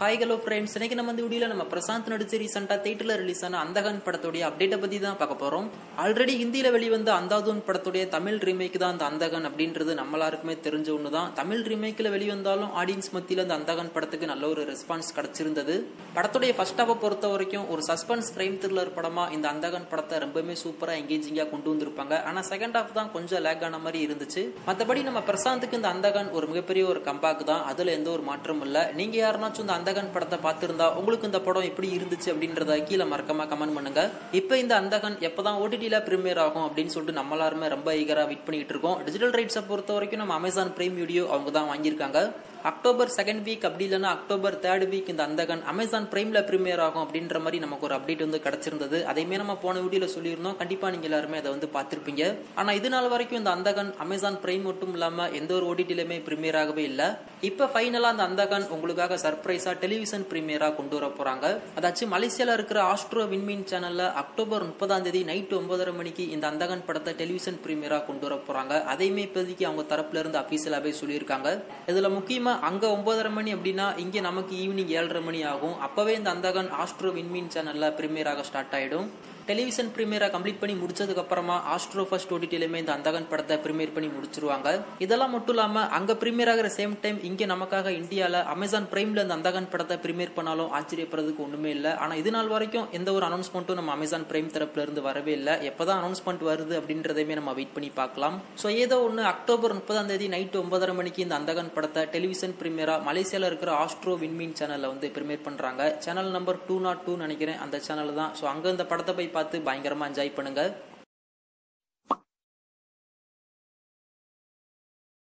hi hello friends இன்னைக்கு நம்ம இந்த வீடியோல நம்ம பிரசாந்த் நடிச்சு ரீசெண்டா தேட்டர்ல ரிலீஸ் ஆன அந்தகன் படத்துடைய அப்டேட்டை பத்தி தான் பார்க்க போறோம் ஆல்ரெடி ஹிந்தியில வெளிவந்த அந்தாதூன் படத்துடைய தமிழ் ரீமேக் தான் அந்த அந்தகன் அப்படின்றது நம்ம எல்லாருக்குமே தெரிஞ்ச ஒன்று தான் தமிழ் ரீமேக்ல வெளிவந்தாலும் ஆடியன்ஸ் மத்தியில அந்த அந்தகன் படத்துக்கு நல்ல ஒரு ரெஸ்பான்ஸ் கிடைச்சிருந்தது படத்துடைய ஃபர்ஸ்ட் ஹாவை பொறுத்த வரைக்கும் ஒரு சஸ்பென்ஸ் கிரைம் த்ரில்லர் படமா இந்த அந்தகன் படத்தை ரொம்பவுமே சூப்பரா எங்கேஜிங்கா கொண்டு வந்திருப்பாங்க ஆனா செகண்ட் ஹாஃப் தான் கொஞ்சம் லேக் ஆன மாதிரி இருந்துச்சு மத்தபடி நம்ம பிரசாந்துக்கு இந்த அந்தகன் ஒரு மிகப்பெரிய ஒரு கம்பேக் தான் அதுல எந்த ஒரு மாற்றமும் இல்ல நீங்க யாருனாச்சும் இந்த அந்தகன் படத்தை பார்த்திருந்தா உங்களுக்கு இந்த படம் எப்படி இருந்துச்சு அப்படின்றத கீழே மறக்காம கமெண்ட் பண்ணுங்க இப்போ இந்த அந்தகன் எப்பதான் ஓடிடில பிரீமியர் ஆகும் அப்படின்னு சொல்லிட்டு நம்ம எல்லாருமே ரொம்ப ஈகரா வெயிட் பண்ணிட்டு இருக்கோம் டிஜிட்டல் ரைட்ஸை பொறுத்த வரைக்கும் நம்ம அமேசான் பிரைம் வீடியோ அவங்க தான் வாங்கியிருக்காங்க அக்டோபர் செகண்ட் வீக் அப்படி இல்லைன்னா அக்டோபர் தேர்ட் வீக் இந்த அந்தகன் அமேசான் பிரைம்ல பிரீமியர் ஆகும் அப்படின்ற மாதிரி நமக்கு ஒரு அப்டேட் வந்து கிடைச்சிருந்தது அதையுமே நம்ம போன வீடியோல சொல்லியிருந்தோம் கண்டிப்பா நீங்க எல்லாருமே அதை வந்து பார்த்திருப்பீங்க ஆனா இது நாள் வரைக்கும் இந்த அந்தகன் அமேசான் பிரைம் மட்டும் இல்லாம எந்த ஒரு ஓடிடிலுமே பிரீமியர் ஆகவே இல்ல இப்ப ஃபைனலா அந்த அந்தகன் உங்களுக்காக சர்ப்ரைஸா டெலிவிஷன் பிரீமியரா கொண்டு வர போறாங்க அதாச்சும் மலேசியால இருக்கிற ஆஸ்ட்ரோ விண்மீன் சேனல்ல அக்டோபர் முப்பதாம் தேதி நைட் ஒன்பதரை மணிக்கு இந்த அந்தகன் படத்தை டெலிவிஷன் பிரீமியரா கொண்டு வர போறாங்க அதையுமே இப்போதைக்கு அவங்க தரப்புல இருந்து அபிஷியலாவே சொல்லியிருக்காங்க இதுல முக்கியமா அங்க ஒன்பதரை மணி அப்படின்னா இங்க நமக்கு ஈவினிங் ஏழரை மணி ஆகும் அப்பவே இந்த அந்தகன் ஆஸ்ட்ரோ விண்மீன் சேனல்ல பிரீமியராக ஸ்டார்ட் ஆயிடும் டெலிவிஷன் பிரீமியரா கம்ப்ளீட் பண்ணி முடிச்சதுக்கு அப்புறமா ஆஸ்ட்ரோ ஃபர்ஸ்ட் ஓடிடிலுமே இந்த அந்தகன் படத்தை பிரீமியர் பண்ணி முடிச்சிருவாங்க இதெல்லாம் மட்டும் இல்லாம அங்க பிரீமியர் ஆகிற சேம் டைம் இங்க நமக்காக இந்தியால அமேசான் பிரைம்ல இந்த அந்தகன் படத்தை பிரீமியர் பண்ணாலும் ஆச்சரியப்படுறதுக்கு ஒண்ணுமே இல்ல ஆனா இது நாள் வரைக்கும் எந்த ஒரு அனௌன்ஸ்மெண்ட்டும் நம்ம அமேசான் பிரைம் தரப்புல இருந்து வரவே இல்லை எப்பதான் அனௌன்ஸ்மெண்ட் வருது அப்படின்றதையுமே நம்ம வெயிட் பண்ணி பார்க்கலாம் சோ ஏதோ ஒண்ணு அக்டோபர் முப்பதாம் தேதி நைட் ஒன்பதரை மணிக்கு இந்த அந்தகன் படத்தை டெலிவிஷன் பிரீமியரா மலேசியால இருக்கிற ஆஸ்ட்ரோ விண்மீன் சேனல்ல வந்து பிரீமியர் பண்றாங்க channel number two naught two நினைக்கிறேன் அந்த சேனல் தான் சோ அங்க இந்த படத்தை போய் பார்த்து பயங்கரமா என்ஜாய் பண்ணுங்க